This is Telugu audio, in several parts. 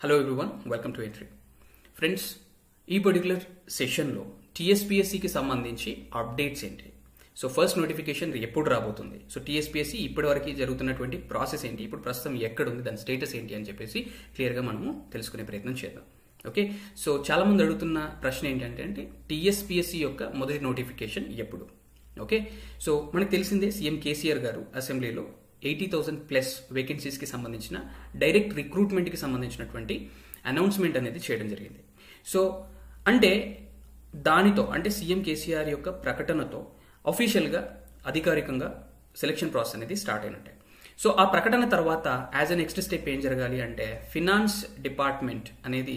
hello everyone welcome to Entri friends ఈ పర్టికులర్ సెషన్లో టీఎస్పీఎస్సికి సంబంధించి అప్డేట్స్ ఏంటి సో ఫస్ట్ నోటిఫికేషన్ ఎప్పుడు రాబోతుంది సో టీఎస్పీఎస్సి ఇప్పటివరకు జరుగుతున్నటువంటి ప్రాసెస్ ఏంటి ఇప్పుడు ప్రస్తుతం ఎక్కడ ఉంది దాని స్టేటస్ ఏంటి అని చెప్పేసి క్లియర్గా మనము తెలుసుకునే ప్రయత్నం చేద్దాం ఓకే సో చాలా మంది అడుగుతున్న ప్రశ్న ఏంటంటే అంటే టీఎస్పీఎస్సి యొక్క మొదటి నోటిఫికేషన్ ఎప్పుడు ఓకే సో మనకు తెలిసిందే సీఎం కేసీఆర్ గారు అసెంబ్లీలో ఎయిటీ థౌసండ్ ప్లస్ వేకెన్సీస్కి సంబంధించిన డైరెక్ట్ రిక్రూట్మెంట్కి సంబంధించినటువంటి అనౌన్స్మెంట్ అనేది చేయడం జరిగింది సో అంటే దానితో అంటే సీఎం కేసీఆర్ యొక్క ప్రకటనతో అఫీషియల్గా అధికారికంగా సెలక్షన్ ప్రాసెస్ అనేది స్టార్ట్ అయినట్టే సో ఆ ప్రకటన తర్వాత యాజ్ అ నెక్స్ట్ స్టెప్ ఏం జరగాలి అంటే ఫినాన్స్ డిపార్ట్మెంట్ అనేది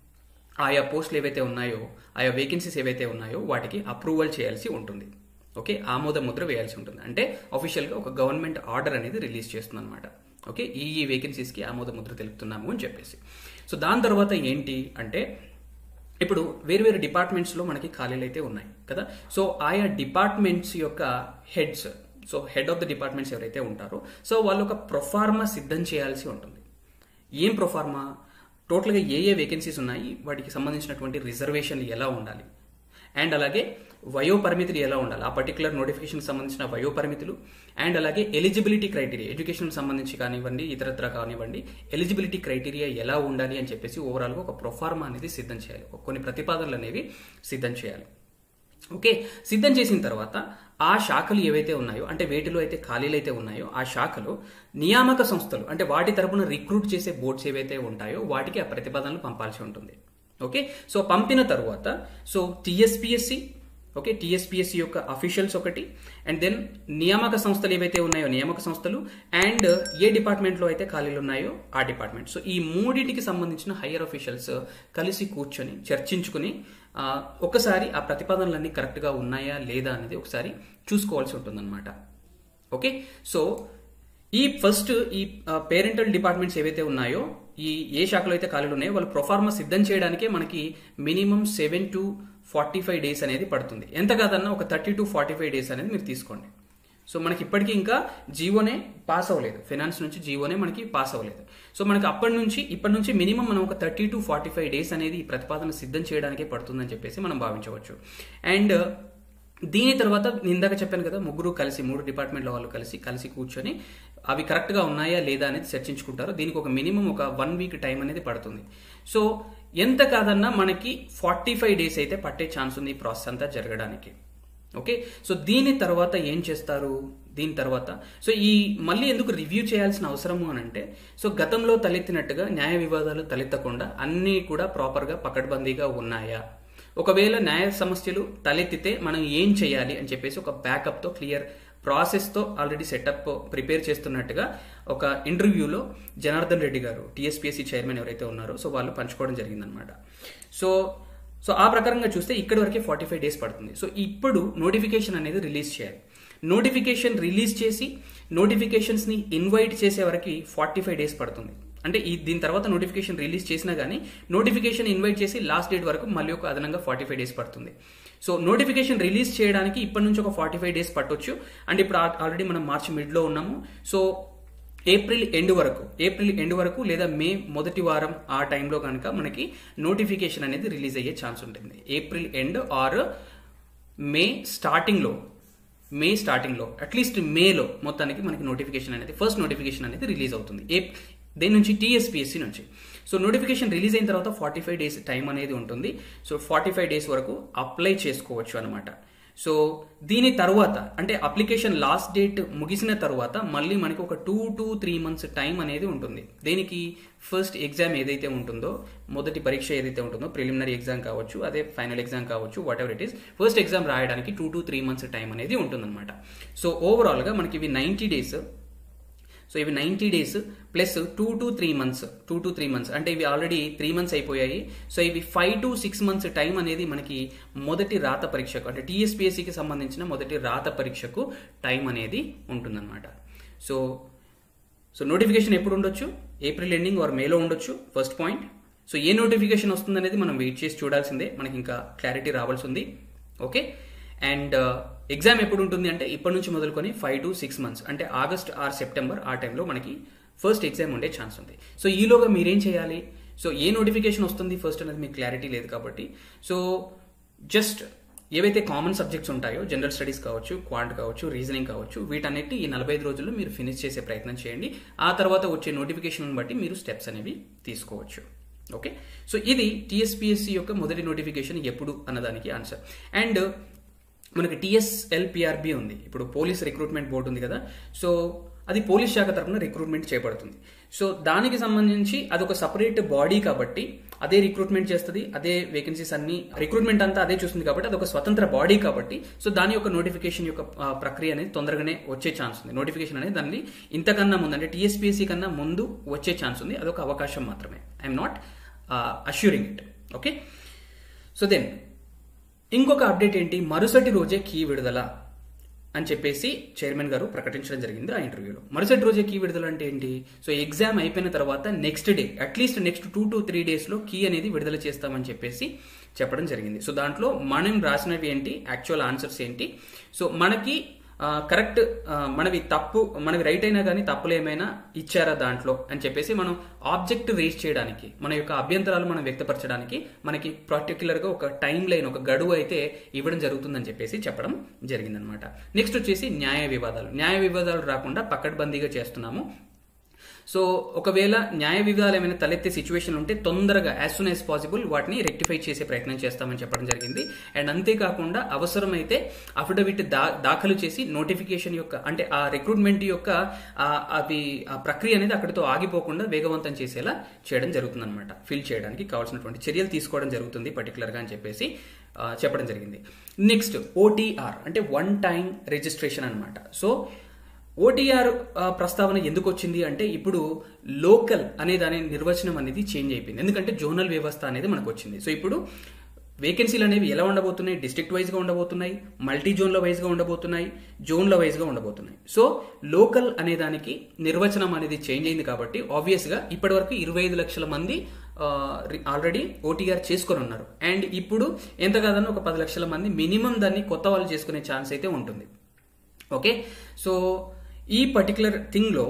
ఆయా పోస్టులు ఏవైతే ఉన్నాయో ఆయా వేకెన్సీస్ ఏవైతే ఉన్నాయో వాటికి అప్రూవల్ చేయాల్సి ఉంటుంది ఓకే ఆమోద ముద్ర వేయాల్సి ఉంటుంది అంటే అఫీషియల్గా ఒక గవర్నమెంట్ ఆర్డర్ అనేది రిలీజ్ చేస్తుంది అనమాట ఓకే ఈ ఈ వేకెన్సీస్కి ఆమోద ముద్ర తెలుపుతున్నాము అని చెప్పేసి సో దాని తర్వాత ఏంటి అంటే ఇప్పుడు వేరు వేరు డిపార్ట్మెంట్స్లో మనకి ఖాళీలు అయితే ఉన్నాయి కదా సో ఆయా డిపార్ట్మెంట్స్ యొక్క heads so head of the departments ఎవరైతే ఉంటారో సో వాళ్ళు ఒక ప్రొఫార్మా సిద్ధం చేయాల్సి ఉంటుంది ఏం ప్రొఫార్మా టోటల్గా ఏ ఏ వేకెన్సీస్ ఉన్నాయి వాటికి సంబంధించినటువంటి రిజర్వేషన్లు ఎలా ఉండాలి అండ్ అలాగే వయో పరిమితులు ఎలా ఉండాలి ఆ పర్టికులర్ నోటిఫికేషన్ సంబంధించిన వయో పరిమితులు అండ్ అలాగే ఎలిజిబిలిటీ క్రైటీరియా ఎడ్యుకేషన్ సంబంధించి కానివ్వండి ఇతరత్ర కానివ్వండి ఎలిజిబిలిటీ క్రైటీరియా ఎలా ఉండాలి అని చెప్పేసి ఓవరాల్గా ఒక ప్రొఫార్మా అనేది సిద్ధం చేయాలి కొన్ని ప్రతిపాదనలు అనేవి సిద్ధం చేయాలి ఓకే సిద్ధం చేసిన తర్వాత ఆ శాఖలు ఏవైతే ఉన్నాయో అంటే వేటిలో అయితే ఖాళీలు అయితే ఉన్నాయో ఆ శాఖలు నియామక సంస్థలు అంటే వాటి తరపున రిక్రూట్ చేసే బోర్డ్స్ ఏవైతే ఉంటాయో వాటికి ఆ ప్రతిపాదనలు పంపాల్సి ఉంటుంది ఓకే సో పంపిన తర్వాత సో టీఎస్పిఎస్సి ఓకే టీఎస్పిఎస్సి యొక్క అఫీషియల్స్ ఒకటి అండ్ దెన్ నియామక సంస్థలు ఏవైతే ఉన్నాయో నియామక సంస్థలు అండ్ ఏ డిపార్ట్మెంట్లో అయితే ఖాళీలు ఉన్నాయో ఆ డిపార్ట్మెంట్ సో ఈ మూడింటికి సంబంధించిన హయ్యర్ అఫీషియల్స్ కలిసి కూర్చొని చర్చించుకుని ఒకసారి ఆ ప్రతిపాదనలన్నీ కరెక్ట్గా ఉన్నాయా లేదా అనేది ఒకసారి చూసుకోవాల్సి ఉంటుందన్నమాట ఓకే సో ఈ ఫస్ట్ ఈ పేరెంటల్ డిపార్ట్మెంట్స్ ఏవైతే ఉన్నాయో ఈ ఏ శాఖలో అయితే ఖాళీలు ఉన్నాయో వాళ్ళు ప్రొఫార్మా సిద్ధం చేయడానికే మనకి minimum seven to forty five days అనేది పడుతుంది ఎంత కాదన్నా ఒక thirty to forty five days అనేది మీరు తీసుకోండి సో మనకి ఇప్పటికీ ఇంకా జీవోనే పాస్ అవ్వలేదు ఫైనాన్స్ నుంచి జీవోనే మనకి పాస్ అవ్వలేదు సో మనకి అప్పటి నుంచి ఇప్పటి నుంచి మినిమం మనం ఒక thirty to forty five days అనేది ఈ ప్రతిపాదన సిద్ధం చేయడానికే పడుతుందని చెప్పేసి మనం భావించవచ్చు అండ్ దీని తర్వాత ఇందాక చెప్పాను కదా ముగ్గురు కలిసి మూడు డిపార్ట్మెంట్ల వాళ్ళు కలిసి కలిసి కూర్చొని అవి కరెక్ట్గా ఉన్నాయా లేదా అనేది చర్చించుకుంటారు దీనికి ఒక మినిమం ఒక వన్ వీక్ టైం అనేది పడుతుంది సో ఎంత కాదన్నా మనకి ఫార్టీ ఫైవ్ డేస్ అయితే పట్టే ఛాన్స్ ఉంది ఈ ప్రాసెస్ అంతా జరగడానికి ఓకే సో దీని తర్వాత ఏం చేస్తారు దీని తర్వాత సో ఈ మళ్ళీ ఎందుకు రివ్యూ చేయాల్సిన అవసరము అని అంటే సో గతంలో తలెత్తినట్టుగా న్యాయ వివాదాలు తలెత్తకుండా అన్నీ కూడా ప్రాపర్గా పకడ్బందీగా ఉన్నాయా ఒకవేళ న్యాయ సమస్యలు తలెత్తితే మనం ఏం చేయాలి అని చెప్పేసి ఒక బ్యాకప్తో క్లియర్ ప్రాసెస్తో ఆల్రెడీ సెటప్ ప్రిపేర్ చేస్తున్నట్టుగా ఒక ఇంటర్వ్యూలో జనార్దన్ రెడ్డి గారు టీఎస్పీఎస్సీ చైర్మన్ ఎవరైతే ఉన్నారో సో వాళ్ళు పంచుకోవడం జరిగిందనమాట సో సో ఆ ప్రకారంగా చూస్తే ఇక్కడి వరకే ఫార్టీ ఫైవ్ డేస్ పడుతుంది సో ఇప్పుడు నోటిఫికేషన్ అనేది రిలీజ్ చేయాలి నోటిఫికేషన్ రిలీజ్ చేసి నోటిఫికేషన్స్ని ఇన్వైట్ చేసే వరకు ఫార్టీ ఫైవ్ డేస్ పడుతుంది అంటే ఈ దీని తర్వాత నోటిఫికేషన్ రిలీజ్ చేసినా కానీ నోటిఫికేషన్ ఇన్వైట్ చేసి లాస్ట్ డేట్ వరకు మళ్ళీ ఒక అదనంగా ఫార్టీ ఫైవ్ డేస్ పడుతుంది సో నోటిఫికేషన్ రిలీజ్ చేయడానికి ఇప్పటి నుంచి ఒక ఫార్టీ ఫైవ్ డేస్ పట్టొచ్చు అండ్ ఇప్పుడు ఆల్రెడీ మనం మార్చ్ మిడ్లో ఉన్నాము సో ఏప్రిల్ ఎండ్ వరకు ఏప్రిల్ ఎండ్ వరకు లేదా మే మొదటి వారం ఆ టైంలో కనుక మనకి నోటిఫికేషన్ అనేది రిలీజ్ అయ్యే ఛాన్స్ ఉంటుంది ఏప్రిల్ ఎండ్ ఆర్ మే స్టార్టింగ్లో మే స్టార్టింగ్లో అట్లీస్ట్ మేలో మొత్తానికి మనకి నోటిఫికేషన్ అనేది ఫస్ట్ నోటిఫికేషన్ అనేది రిలీజ్ అవుతుంది ఏ దేని నుంచి టీఎస్పీఎస్సీ నుంచి సో నోటిఫికేషన్ రిలీజ్ అయిన తర్వాత ఫార్టీ ఫైవ్ డేస్ టైం అనేది ఉంటుంది సో ఫార్టీ ఫైవ్ డేస్ వరకు అప్లై చేసుకోవచ్చు అనమాట సో దీని తర్వాత అంటే అప్లికేషన్ లాస్ట్ డేట్ ముగిసిన తర్వాత మళ్ళీ మనకి ఒక two to three months time అనేది ఉంటుంది దేనికి ఫస్ట్ ఎగ్జామ్ ఏదైతే ఉంటుందో మొదటి పరీక్ష ఏదైతే ఉంటుందో ప్రిలిమినరీ ఎగ్జామ్ కావచ్చు అదే ఫైనల్ ఎగ్జామ్ కావచ్చు whatever it is first exam రాయడానికి two to three months time అనేది ఉంటుందన్నమాట సో ఓవరాల్గా మనకి ఇవి నైంటీ డేస్ సో ఇవి ninety days plus two to three months two to three months అంటే ఇవి ఆల్రెడీ త్రీ మంత్స్ అయిపోయాయి సో ఇవి five to six months time అనేది మనకి మొదటి రాత పరీక్షకు అంటే టీఎస్పీఎస్సికి సంబంధించిన మొదటి రాత పరీక్షకు టైం అనేది ఉంటుందన్నమాట సో సో నోటిఫికేషన్ ఎప్పుడు ఉండొచ్చు ఏప్రిల్ ఎండింగ్ ఆర్ మేలో ఉండొచ్చు ఫస్ట్ పాయింట్ సో ఏ నోటిఫికేషన్ వస్తుందనేది మనం వెయిట్ చేసి చూడాల్సిందే మనకి ఇంకా క్లారిటీ రావాల్సి ఉంది ఓకే అండ్ ఎగ్జామ్ ఎప్పుడు ఉంటుంది అంటే ఇప్పటి నుంచి మొదలుకొని ఫైవ్ టు సిక్స్ మంత్స్ అంటే ఆగస్ట్ ఆర్ సెప్టెంబర్ ఆ టైంలో మనకి ఫస్ట్ ఎగ్జామ్ ఉండే ఛాన్స్ ఉంది సో ఈలోగా మీరేం చేయాలి సో ఏ నోటిఫికేషన్ వస్తుంది ఫస్ట్ అనేది మీకు క్లారిటీ లేదు కాబట్టి సో జస్ట్ ఏవైతే కామన్ సబ్జెక్ట్స్ ఉంటాయో జనరల్ స్టడీస్ కావచ్చు క్వాంట్ కావచ్చు రీజనింగ్ కావచ్చు వీటన్నిటి ఈ నలభై ఐదు రోజుల్లో మీరు ఫినిష్ చేసే ప్రయత్నం చేయండి ఆ తర్వాత వచ్చే నోటిఫికేషన్ బట్టి మీరు స్టెప్స్ అనేవి తీసుకోవచ్చు ఓకే సో ఇది టీఎస్పీఎస్సీ యొక్క మొదటి నోటిఫికేషన్ ఎప్పుడు అన్నదానికి ఆన్సర్ అండ్ మనకి టీఎస్ఎల్పిఆర్బి ఉంది ఇప్పుడు పోలీస్ రిక్రూట్మెంట్ బోర్డు ఉంది కదా సో అది పోలీస్ శాఖ తరఫున రిక్రూట్మెంట్ చేయబడుతుంది సో దానికి సంబంధించి అదొక సపరేట్ బాడీ కాబట్టి అదే రిక్రూట్మెంట్ చేస్తుంది అదే వేకెన్సీస్ అన్ని రిక్రూట్మెంట్ అంతా అదే చూస్తుంది కాబట్టి అదొక స్వతంత్ర బాడీ కాబట్టి సో దాని యొక్క నోటిఫికేషన్ యొక్క ఆ, ప్రక్రియ అనేది తొందరగానే వచ్చే ఛాన్స్ ఉంది నోటిఫికేషన్ అనేది దాన్ని ఇంతకన్నా ముందు అంటే టీఎస్పీఎస్సీ కన్నా ముందు వచ్చే ఛాన్స్ ఉంది అదొక అవకాశం మాత్రమే I'm not assuring it okay so then ఇంకొక అప్డేట్ ఏంటి మరుసటి రోజే కీ విడుదల అని చెప్పేసి చైర్మన్ గారు ప్రకటించడం జరిగింది ఆ ఇంటర్వ్యూలో మరుసటి రోజే కీ విడుదల అంటే ఏంటి సో ఎగ్జామ్ అయిపోయిన తర్వాత next day at least next two to three డేస్లో కీ అనేది విడుదల చేస్తామని చెప్పేసి చెప్పడం జరిగింది సో దాంట్లో మనం రాసినవి ఏంటి యాక్చువల్ ఆన్సర్స్ ఏంటి సో మనకి కరెక్ట్ మనవి తప్పు మనవి రైట్ అయినా కానీ తప్పులు ఏమైనా ఇచ్చారా దాంట్లో అని చెప్పేసి మనం ఆబ్జెక్ట్ రేస్ చేయడానికి మన యొక్క అభ్యంతరాలు మనం వ్యక్తపరచడానికి మనకి పర్టికులర్గా ఒక టైం లైన్ ఒక గడువు అయితే ఇవ్వడం జరుగుతుందని చెప్పేసి చెప్పడం జరిగిందనమాట నెక్స్ట్ వచ్చేసి న్యాయ వివాదాలు న్యాయ వివాదాలు రాకుండా పకడ్బందీగా చేస్తున్నాము సో ఒకవేళ న్యాయ వివాదాలు ఏమైనా తలెత్తే సిచ్యువేషన్ ఉంటే తొందరగా యాజ్ సూన్ యాజ్ పాసిబుల్ వాటిని రెక్టిఫై చేసే ప్రయత్నం చేస్తామని చెప్పడం జరిగింది అండ్ అంతేకాకుండా అవసరమైతే అఫిడవిట్ దా దాఖలు చేసి నోటిఫికేషన్ యొక్క అంటే ఆ రిక్రూట్మెంట్ యొక్క ఆ, అవి ఆ ప్రక్రియ అనేది అక్కడితో ఆగిపోకుండా వేగవంతం చేసేలా చేయడం జరుగుతుందన్నమాట ఫిల్ చేయడానికి కావాల్సినటువంటి చర్యలు తీసుకోవడం జరుగుతుంది పర్టికులర్గా అని చెప్పేసి ఆ, చెప్పడం జరిగింది నెక్స్ట్ ఓటీఆర్ అంటే వన్ టైం రిజిస్ట్రేషన్ అనమాట సో ఓటీఆర్ ప్రస్తావన ఎందుకు వచ్చింది అంటే ఇప్పుడు లోకల్ అనే దాని నిర్వచనం అనేది చేంజ్ అయిపోయింది ఎందుకంటే జోనల్ వ్యవస్థ అనేది మనకు వచ్చింది సో ఇప్పుడు వేకెన్సీలు అనేవి ఎలా ఉండబోతున్నాయి డిస్ట్రిక్ట్ వైజ్గా ఉండబోతున్నాయి మల్టీ జోన్ల వైజ్గా ఉండబోతున్నాయి జోన్ల వైజ్గా ఉండబోతున్నాయి సో లోకల్ అనే దానికి నిర్వచనం అనేది చేంజ్ అయింది కాబట్టి ఆబ్వియస్గా ఇప్పటివరకు ఇరవై ఐదు లక్షల మంది ఆల్రెడీ ఓటీఆర్ చేసుకొని ఉన్నారు అండ్ ఇప్పుడు ఎంత కాదన్నా ఒక పది లక్షల మంది మినిమం దాన్ని కొత్త వాళ్ళు చేసుకునే ఛాన్స్ అయితే ఉంటుంది ఓకే సో ఈ పర్టికులర్ థింగ్లో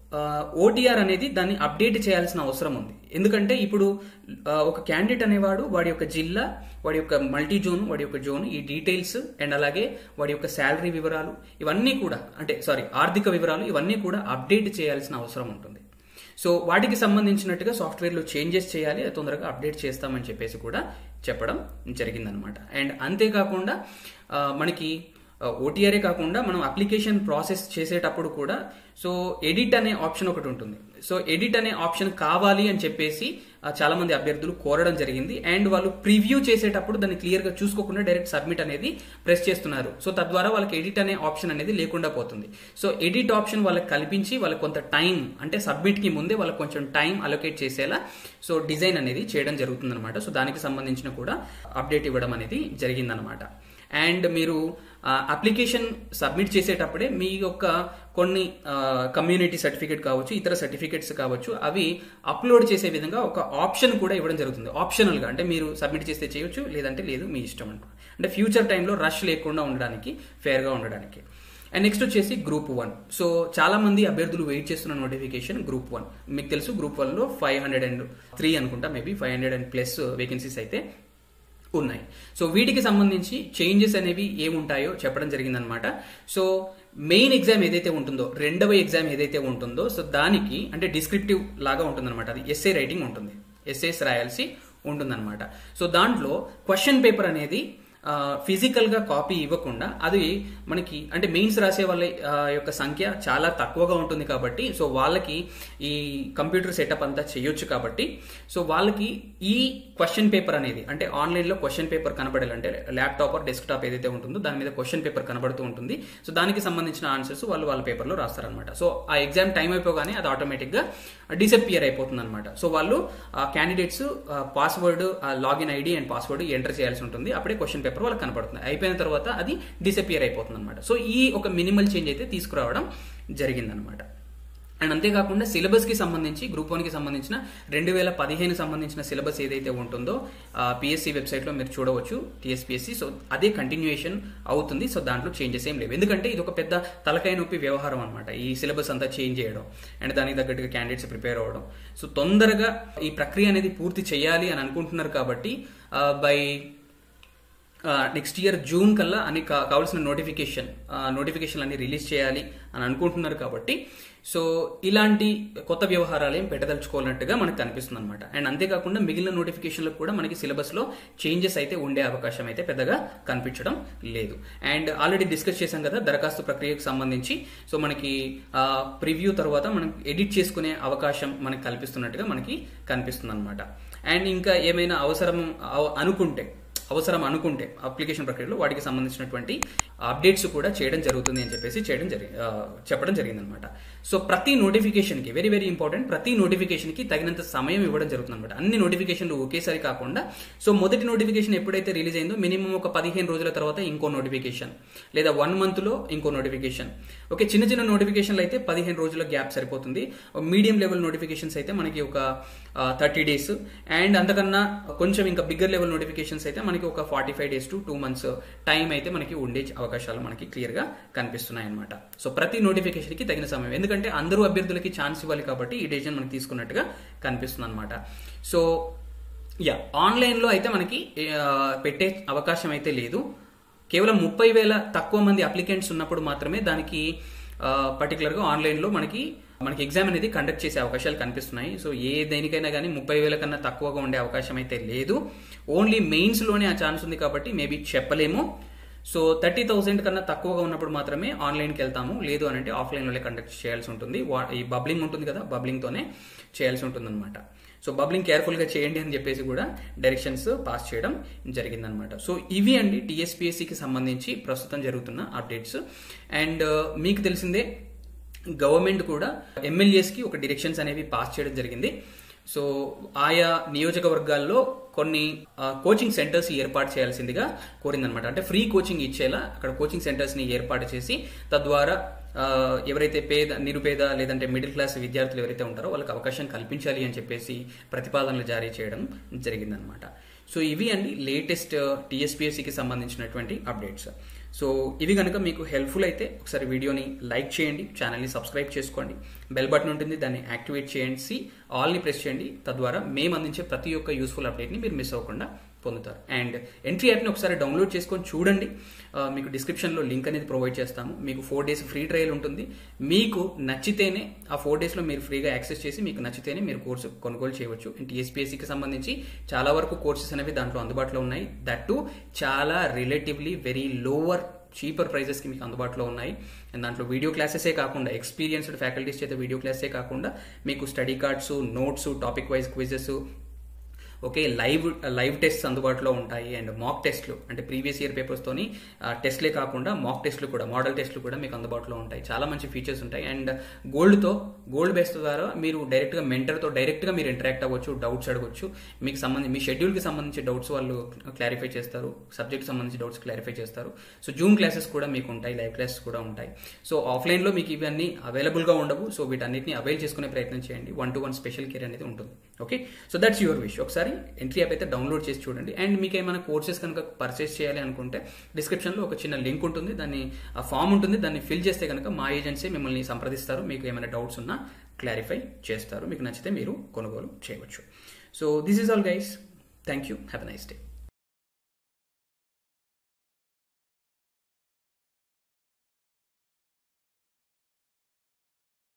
ఓటీఆర్ అనేది దాన్ని అప్డేట్ చేయాల్సిన అవసరం ఉంది ఎందుకంటే ఇప్పుడు ఆ, ఒక క్యాండిడేట్ అనేవాడు వాడి యొక్క జిల్లా వాడి యొక్క మల్టీ జోన్ వాడి యొక్క జోన్ ఈ డీటెయిల్స్ అండ్ అలాగే వాడి యొక్క శాలరీ వివరాలు ఇవన్నీ కూడా అంటే సారీ ఆర్థిక వివరాలు ఇవన్నీ కూడా అప్డేట్ చేయాల్సిన అవసరం ఉంటుంది సో వాటికి సంబంధించినట్టుగా సాఫ్ట్వేర్లో చేంజెస్ చేయాలి అది తొందరగా అప్డేట్ చేస్తామని చెప్పేసి కూడా చెప్పడం జరిగిందనమాట అండ్ అంతేకాకుండా ఆ, మనకి ఓటీఆర్ఏ కాకుండా మనం అప్లికేషన్ ప్రాసెస్ చేసేటప్పుడు కూడా సో ఎడిట్ అనే ఆప్షన్ ఒకటి ఉంటుంది సో ఎడిట్ అనే ఆప్షన్ కావాలి అని చెప్పేసి ఆ, చాలా మంది అభ్యర్థులు కోరడం జరిగింది అండ్ వాళ్ళు ప్రివ్యూ చేసేటప్పుడు దాన్ని క్లియర్ గా చూసుకోకుండా డైరెక్ట్ సబ్మిట్ అనేది ప్రెస్ చేస్తున్నారు సో తద్వారా వాళ్ళకి ఎడిట్ అనే ఆప్షన్ అనేది లేకుండా పోతుంది సో ఎడిట్ ఆప్షన్ వాళ్ళకి కల్పించి వాళ్ళకి కొంత టైం అంటే సబ్మిట్ కి ముందే వాళ్ళకి కొంచెం టైం అలొకేట్ చేసేలా సో డిజైన్ అనేది చేయడం జరుగుతుందన్నమాట సో దానికి సంబంధించిన కూడా అప్డేట్ ఇవ్వడం అనేది జరిగిందనమాట అండ్ మీరు అప్లికేషన్ సబ్మిట్ చేసేటప్పుడే మీ యొక్క కొన్ని కమ్యూనిటీ సర్టిఫికేట్ కావచ్చు ఇతర సర్టిఫికేట్స్ కావచ్చు అవి అప్లోడ్ చేసే విధంగా ఒక ఆప్షన్ కూడా ఇవ్వడం జరుగుతుంది ఆప్షనల్గా అంటే మీరు సబ్మిట్ చేస్తే చేయొచ్చు లేదంటే లేదు మీ ఇష్టం అంట అంటే ఫ్యూచర్ టైంలో రష్ లేకుండా ఉండడానికి ఫేర్గా ఉండడానికి అండ్ నెక్స్ట్ వచ్చేసి గ్రూప్ వన్ సో చాలా మంది అభ్యర్థులు వెయిట్ చేస్తున్న నోటిఫికేషన్ గ్రూప్ వన్ మీకు తెలుసు గ్రూప్ వన్ లో ఫైవ్ హండ్రెడ్ అండ్ త్రీ అనుకుంటా maybe five hundred and plus vacancies అయితే ఉన్నాయి సో వీటికి సంబంధించి చేంజెస్ అనేవి ఏముంటాయో చెప్పడం జరిగిందనమాట సో మెయిన్ ఎగ్జామ్ ఏదైతే ఉంటుందో రెండవ ఎగ్జామ్ ఏదైతే ఉంటుందో సో దానికి అంటే డిస్క్రిప్టివ్ లాగా ఉంటుందన్నమాట అది ఎస్ఏ రైటింగ్ ఉంటుంది ఎస్ఏస్ రాయాల్సి ఉంటుందన్నమాట సో దాంట్లో క్వశ్చన్ పేపర్ అనేది ఫిజికల్ గా కాపీ ఇవ్వకుండా అది మనకి అంటే మెయిన్స్ రాసే వాళ్ళ ఆ, యొక్క సంఖ్య చాలా తక్కువగా ఉంటుంది కాబట్టి సో వాళ్ళకి ఈ కంప్యూటర్ సెటప్ అంతా చేయొచ్చు కాబట్టి సో వాళ్ళకి ఈ క్వశ్చన్ పేపర్ అనేది అంటే ఆన్లైన్ లో క్వశ్చన్ పేపర్ కనబడాలి అంటే ల్యాప్టాప్ ఆర్ డెస్క్టాప్ ఏదైతే ఉంటుందో దాని మీద క్వశ్చన్ పేపర్ కనబడుతూ ఉంటుంది సో దానికి సంబంధించిన ఆన్సర్స్ వాళ్ళు వాళ్ళ పేపర్లో రాస్తారనమాట సో ఆ ఎగ్జామ్ టైం అయిపోగానే అది ఆటోమేటిక్ గా డిసపియర్ అయిపోతుంది అనమాట సో వాళ్ళు ఆ candidates password login ID and password enter చేయాల్సి ఉంటుంది అప్పుడే క్వశ్చన్ పేపర్ వాళ్ళకి కనపడుతుంది అయిపోయిన తర్వాత అది డిసపియర్ అయిపోతుంది అనమాట సో ఈ ఒక మినిమల్ చేంజ్ అయితే తీసుకురావడం జరిగిందనమాట అండ్ అంతేకాకుండా సిలబస్కి సంబంధించి గ్రూప్ వన్కి సంబంధించిన రెండు వేల పదిహేను సంబంధించిన సిలబస్ ఏదైతే ఉంటుందో పిఎస్సి వెబ్సైట్లో మీరు చూడవచ్చు టీఎస్పీఎస్సి సో అదే కంటిన్యూయేషన్ అవుతుంది సో దాంట్లో చేంజెస్ ఏం లేవు ఎందుకంటే ఇది ఒక పెద్ద తలకాయ నొప్పి వ్యవహారం అనమాట ఈ సిలబస్ అంతా చేంజ్ చేయడం అండ్ దానికి తగ్గట్టుగా క్యాండిడేట్స్ ప్రిపేర్ అవ్వడం సో తొందరగా ఈ ప్రక్రియ అనేది పూర్తి చేయాలి అని అనుకుంటున్నారు కాబట్టి బై నెక్స్ట్ ఇయర్ జూన్ కల్లా అని కావాల్సిన నోటిఫికేషన్ నోటిఫికేషన్ అన్ని రిలీజ్ చేయాలి అని అనుకుంటున్నారు కాబట్టి సో ఇలాంటి కొత్త వ్యవహారాలు ఏం పెట్టదలుచుకోవాలన్నట్టుగా మనకు కనిపిస్తుంది అనమాట అండ్ అంతేకాకుండా మిగిలిన నోటిఫికేషన్లకు కూడా మనకి సిలబస్లో చేంజెస్ అయితే ఉండే అవకాశం అయితే పెద్దగా కనిపించడం లేదు అండ్ ఆల్రెడీ డిస్కస్ చేశాం కదా దరఖాస్తు ప్రక్రియకు సంబంధించి సో మనకి ప్రివ్యూ తర్వాత మనం ఎడిట్ చేసుకునే అవకాశం మనకి కల్పిస్తున్నట్టుగా మనకి కనిపిస్తుంది అనమాట అండ్ ఇంకా ఏమైనా అవసరం అనుకుంటే అవసరం అనుకుంటే అప్లికేషన్ ప్రక్రియలో వాటికి సంబంధించినటువంటి అప్డేట్స్ కూడా చేయడం జరుగుతుంది అని చెప్పేసి చేయడం జరిగి చెప్పడం జరిగిందనమాట సో ప్రతి నోటిఫికేషన్కి వెరీ వెరీ ఇంపార్టెంట్ ప్రతి నోటిఫికేషన్కి తగినంత సమయం ఇవ్వడం జరుగుతుంది అనమాట అన్ని నోటిఫికేషన్లు ఒకేసారి కాకుండా సో మొదటి నోటిఫికేషన్ ఎప్పుడైతే రిలీజ్ అయిందో మినిమం ఒక పదిహేను రోజుల తర్వాత ఇంకో నోటిఫికేషన్ లేదా వన్ మంత్లో ఇంకో నోటిఫికేషన్ ఓకే చిన్న చిన్న నోటిఫికేషన్లు అయితే పదిహేను రోజుల గ్యాప్ సరిపోతుంది మీడియం లెవెల్ నోటిఫికేషన్స్ అయితే మనకి ఒక థర్టీ డేస్ అండ్ అంతకన్నా కొంచెం ఇంకా బిగ్గర్ లెవెల్ నోటిఫికేషన్స్ అయితే మనకి ఒక forty five days to two months time అయితే మనకి ఉండే అవకాశాలు మనకి క్లియర్గా కనిపిస్తున్నాయి అనమాట సో ప్రతి నోటిఫికేషన్కి తగిన సమయం ఎందుకంటే అందరూ అభ్యర్థులకి ఛాన్స్ ఇవ్వాలి కాబట్టి ఈ డెసిజన్ మనకి తీసుకున్నట్టుగా కనిపిస్తుంది అనమాట సో యా ఆన్లైన్లో అయితే మనకి పెట్టే అవకాశం అయితే లేదు కేవలం ముప్పై వేల తక్కువ మంది అప్లికెంట్స్ ఉన్నప్పుడు మాత్రమే దానికి పర్టికులర్గా ఆన్లైన్లో మనకి మనకి ఎగ్జామ్ అనేది కండక్ట్ చేసే అవకాశాలు కనిపిస్తున్నాయి సో ఏ దేనికైనా కానీ ముప్పై వేల కన్నా తక్కువగా ఉండే అవకాశం అయితే లేదు ఓన్లీ మెయిన్స్లోనే ఆ ఛాన్స్ ఉంది కాబట్టి మేబీ చెప్పలేము సో థర్టీ థౌసండ్ కన్నా తక్కువగా ఉన్నప్పుడు మాత్రమే ఆన్లైన్కి వెళ్తాము లేదు అని అంటే ఆఫ్లైన్లోనే కండక్ట్ చేయాల్సి ఉంటుంది ఈ బబ్లింగ్ ఉంటుంది కదా బబ్లింగ్తోనే చేయాల్సి ఉంటుంది అనమాట సో బబ్లింగ్ కేర్ఫుల్గా చేయండి అని చెప్పేసి కూడా డైరెక్షన్స్ పాస్ చేయడం జరిగిందనమాట సో ఇవి అండి టీఎస్పీఎస్సికి సంబంధించి ప్రస్తుతం జరుగుతున్న అప్డేట్స్ అండ్ మీకు తెలిసిందే గవర్నమెంట్ కూడా ఎమ్మెల్యేస్కి ఒక డిరెక్షన్స్ అనేవి పాస్ చేయడం జరిగింది సో ఆయా నియోజకవర్గాల్లో కొన్ని కోచింగ్ సెంటర్స్ ఏర్పాటు చేయాల్సిందిగా కోరిందనమాట అంటే ఫ్రీ కోచింగ్ ఇచ్చేలా అక్కడ కోచింగ్ సెంటర్స్ని ఏర్పాటు చేసి తద్వారా ఎవరైతే పేద నిరుపేద లేదంటే మిడిల్ క్లాస్ విద్యార్థులు ఎవరైతే ఉంటారో వాళ్ళకి అవకాశం కల్పించాలి అని చెప్పేసి ప్రతిపాదనలు జారీ చేయడం జరిగిందనమాట సో ఇవి అండి లేటెస్ట్ టీఎస్పీఎస్సికి సంబంధించినటువంటి అప్డేట్స్ సో ఇవి కనుక మీకు హెల్ప్ఫుల్ అయితే ఒకసారి వీడియోని లైక్ చేయండి ఛానల్ని సబ్స్క్రైబ్ చేసుకోండి బెల్ బటన్ ఉంటుంది దాన్ని యాక్టివేట్ చేయండి ఆల్ని ప్రెస్ చేయండి తద్వారా మేము అందించే ప్రతి ఒక్క యూస్ఫుల్ అప్డేట్ని మీరు మిస్ అవ్వకుండా పొందుతారు అండ్ ఎంట్రీ యాప్ని ఒకసారి డౌన్లోడ్ చేసుకొని చూడండి మీకు డిస్క్రిప్షన్లో లింక్ అనేది ప్రొవైడ్ చేస్తాము మీకు ఫోర్ డేస్ ఫ్రీ ట్రయల్ ఉంటుంది మీకు నచ్చితేనే ఆ ఫోర్ డేస్లో మీరు ఫ్రీగా యాక్సెస్ చేసి మీకు నచ్చితేనే మీరు కోర్సు కొనుగోలు చేయవచ్చు టీఎస్పీఎస్సీకి సంబంధించి చాలా వరకు కోర్సెస్ అనేవి దాంట్లో అందుబాటులో ఉన్నాయి దట్ టు చాలా రిలేటివ్లీ వెరీ లోవర్ చీపర్ ప్రైజెస్కి మీకు అందుబాటులో ఉన్నాయి అండ్ దాంట్లో వీడియో క్లాసెసే కాకుండా ఎక్స్పీరియన్స్డ్ ఫ్యాకల్టీస్ చేత వీడియో క్లాసే కాకుండా మీకు study cards notes topic wise quizzes okay live live test అందుబాటులో ఉంటాయి అండ్ మాక్ టెస్ట్లు అంటే ప్రీవియస్ ఇయర్ పేపర్స్తోని టెస్ట్లే కాకుండా మాక్ టెస్ట్లు కూడా మోడల్ టెస్ట్లు కూడా మీకు అందుబాటులో ఉంటాయి చాలా మంచి ఫీచర్స్ ఉంటాయి అండ్ గోల్డ్తో గోల్డ్ బేస్ ద్వారా మీరు డైరెక్ట్గా మెంటర్తో డైరెక్ట్గా మీరు ఇంటరాక్ట్ అవ్వచ్చు డౌట్స్ అడగవచ్చు మీకు సంబంధించి మీ షెడ్యూల్కి సంబంధించి డౌట్స్ వాళ్ళు క్లారిఫై చేస్తారు సబ్జెక్ట్ సంబంధించి డౌట్స్ క్లారిఫై చేస్తారు సో జూమ్ క్లాసెస్ కూడా మీకు ఉంటాయి లైవ్ క్లాసెస్ కూడా ఉంటాయి సో ఆఫ్లైన్లో మీకు ఇవన్నీ అవైలబుల్గా ఉండవు సో వీటన్నిటిని అవైల్ చేసుకునే ప్రయత్నం చేయండి one to one special care అనేది ఉంటుంది okay so that's your wish ఒకసారి ఎంట్రీ యాప్ అయితే డౌన్లోడ్ చేసి చూడండి అండ్ మీకు ఏమైనా కోర్సెస్ కనుక పర్చేస్ చేయాలి అనుకుంటే డిస్క్రిప్షన్లో ఒక చిన్న లింక్ ఉంటుంది దాన్ని ఆ ఫామ్ ఉంటుంది దాన్ని ఫిల్ చేస్తే కనుక మా ఏజెన్సీ మిమ్మల్ని సంప్రదిస్తారు మీకు ఏమైనా డౌట్స్ ఉన్నా క్లారిఫై చేస్తారు మీకు నచ్చితే మీరు కొనుగోలు చేయవచ్చు so this is all guys thank you have a nice day